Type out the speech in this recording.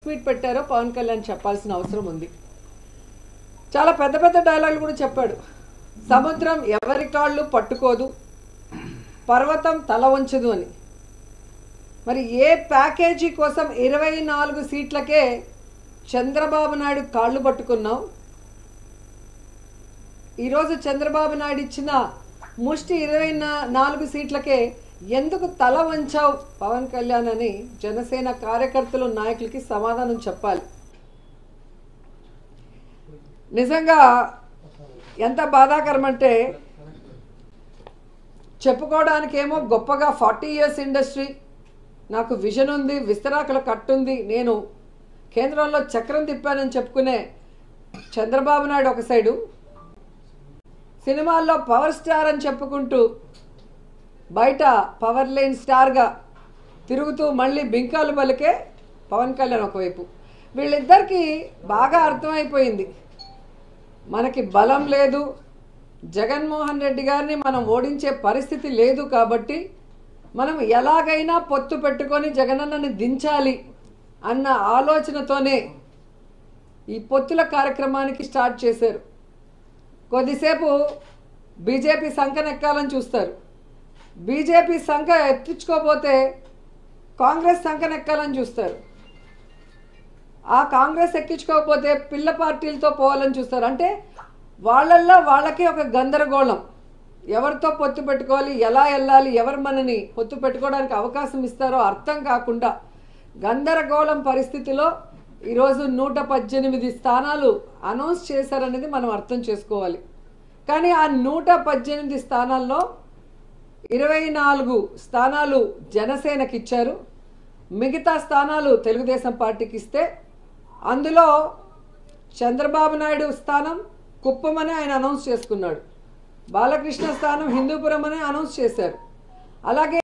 meet పెట్టారో పవన్ కళ్యాణ్ చెప్పాల్సిన అవసరం ఉంది చాలా పెద్ద పెద్ద డైలాగులు కూడా చెప్పాడు సముద్రం ఎవరి కాళ్ళు పట్టుకోదు పర్వతం తల వంచదు అని మరి ఏ ప్యాకేజీ కోసం ఇరవై నాలుగు సీట్లకే చంద్రబాబు నాయుడు కాళ్ళు పట్టుకున్నావు ఈరోజు చంద్రబాబు నాయుడు ఇచ్చిన ముష్టి ఇరవై నా- నాలుగు సీట్లకే ఎందుకు తల వంచావు పవన్ కళ్యాణ్ అని జనసేన కార్యకర్తలు నాయకులకి సమాధానం చెప్పాలి నిజంగా ఎంత బాధాకరం అంటే చెప్పుకోవడానికేమో గొప్పగా ఫార్టీ ఇయర్స్ ఇండస్ట్రీ నాకు విజన్ ఉంది విస్తరాకుల కట్టుంది నేను కేంద్రంలో చక్రం తిప్పానని చెప్పుకునే చంద్రబాబు నాయుడు ఒక సైడు సినిమాల్లో పవర్ స్టార్ అని చెప్పుకుంటూ బయట పవర్ లేన్ స్టార్గా తిరుగుతూ మళ్ళీ బింకాలు పలికే పవన్ కళ్యాణ్ ఒకవైపు వీళ్ళిద్దరికీ బాగా అర్థమైపోయింది మనకి బలం లేదు జగన్మోహన్ రెడ్డి గారిని మనం ఓడించే పరిస్థితి లేదు కాబట్టి మనం ఎలాగైనా పొత్తు పెట్టుకొని జగనన్నని దించాలి అన్న ఆలోచనతోనే ఈ పొత్తుల కార్యక్రమానికి స్టార్ట్ చేశారు కొద్దిసేపు బీజేపీ సంకనెక్కాలని చూస్తారు బీజేపీ సంఖ ఎత్తించుకోపోతే కాంగ్రెస్ సంకనెక్కాలని చూస్తారు ఆ కాంగ్రెస్ ఎక్కించుకోకపోతే పిల్ల పార్టీలతో పోవాలని చూస్తారు అంటే వాళ్ళల్లో వాళ్ళకి ఒక గందరగోళం ఎవరితో పొత్తు పెట్టుకోవాలి ఎలా వెళ్ళాలి ఎవరు మనని పొత్తు పెట్టుకోవడానికి అవకాశం ఇస్తారో అర్థం కాకుండా గందరగోళం పరిస్థితిలో ఈరోజు నూట పద్దెనిమిది స్థానాలు అనౌన్స్ చేశారనేది మనం అర్థం చేసుకోవాలి కానీ ఆ నూట పద్దెనిమిది స్థానాల్లో ఇరవై నాలుగు స్థానాలు జనసేనకి ఇచ్చారు మిగతా స్థానాలు తెలుగుదేశం పార్టీకి ఇస్తే అందులో చంద్రబాబు నాయుడు స్థానం కుప్పమని ఆయన అనౌన్స్ చేసుకున్నాడు బాలకృష్ణ స్థానం హిందూపురం అని అనౌన్స్ చేశారు అలాగే